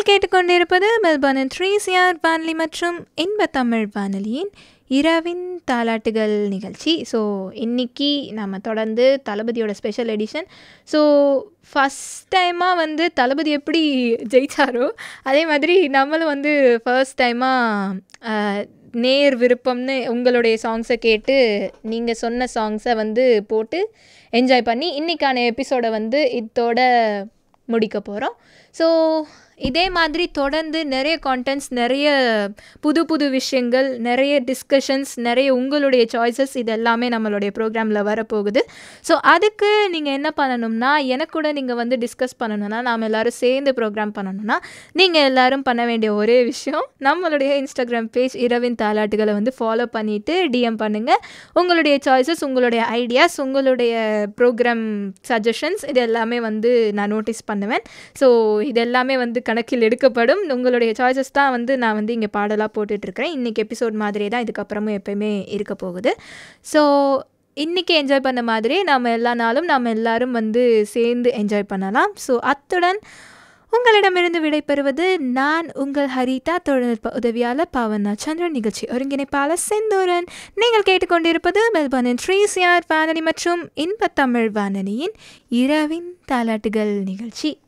நீங்கள் கேட்டுக்கொண்டிருப்பது மெல்பர்னின் three CR வானொலி மற்றும் இன்ப தமிழ் வானொலியின் இரவின் தாலாட்டுகள் நிகழ்ச்சி ஸோ இன்னைக்கு நம்ம தொடர்ந்து தளபதியோட ஸ்பெஷல் எடிஷன் ஸோ ஃபஸ்ட் டைமாக வந்து தளபதி எப்படி ஜெயிச்சாரோ அதே மாதிரி நம்மளும் வந்து ஃபர்ஸ்ட் டைமாக நேர் விருப்பம்னு உங்களுடைய சாங்ஸை கேட்டு நீங்கள் சொன்ன சாங்ஸை வந்து போட்டு என்ஜாய் பண்ணி இன்றைக்கான எபிசோடை வந்து இதோட முடிக்க போகிறோம் ஸோ இதே மாதிரி தொடர்ந்து நிறைய கான்டென்ட்ஸ் நிறைய புது புது விஷயங்கள் நிறைய டிஸ்கஷன்ஸ் நிறைய உங்களுடைய சாய்ஸஸ் இது எல்லாமே நம்மளுடைய ப்ரோக்ராமில் வரப்போகுது ஸோ அதுக்கு நீங்கள் என்ன பண்ணணும்னா எனக்கு கூட நீங்கள் வந்து டிஸ்கஸ் பண்ணணும்னா நாம் எல்லோரும் சேர்ந்து ப்ரோக்ராம் பண்ணணும்னா நீங்கள் எல்லோரும் பண்ண வேண்டிய ஒரே விஷயம் நம்மளுடைய இன்ஸ்டாகிராம் பேஜ் இரவின் தாலாட்டுகளை வந்து ஃபாலோ பண்ணிவிட்டு டிஎம் பண்ணுங்கள் உங்களுடைய சாய்ஸஸ் உங்களுடைய ஐடியாஸ் உங்களுடைய ப்ரோக்ராம் சஜஷன்ஸ் இது எல்லாமே வந்து நான் நோட்டீஸ் பண்ணுவேன் ஸோ இது எல்லாமே வந்து கணக்கில் எடுக்கப்படும் உங்களுடைய சாய்ஸஸ் தான் வந்து நான் வந்து இங்கே பாடலாக போட்டுட்ருக்கிறேன் இன்றைக்கி எபிசோட் மாதிரியே தான் இதுக்கப்புறமும் எப்போயுமே இருக்க போகுது ஸோ இன்றைக்கி என்ஜாய் பண்ண மாதிரி நாம் எல்லா நாளும் நாம் எல்லாரும் வந்து சேர்ந்து என்ஜாய் பண்ணலாம் ஸோ அத்துடன் உங்களிடமிருந்து விடைபெறுவது நான் உங்கள் ஹரிதா தொழில்நுட்ப உதவியாளர் பாவனா சந்திரன் நிகழ்ச்சி ஒருங்கிணைப்பாளர் செந்தூரன் நீங்கள் கேட்டுக்கொண்டிருப்பது மெல்பர்னின் த்ரீ சிஆர் வானொலி மற்றும் இன்ப தமிழ் வானொலியின் இரவின் தாலாட்டுகள் நிகழ்ச்சி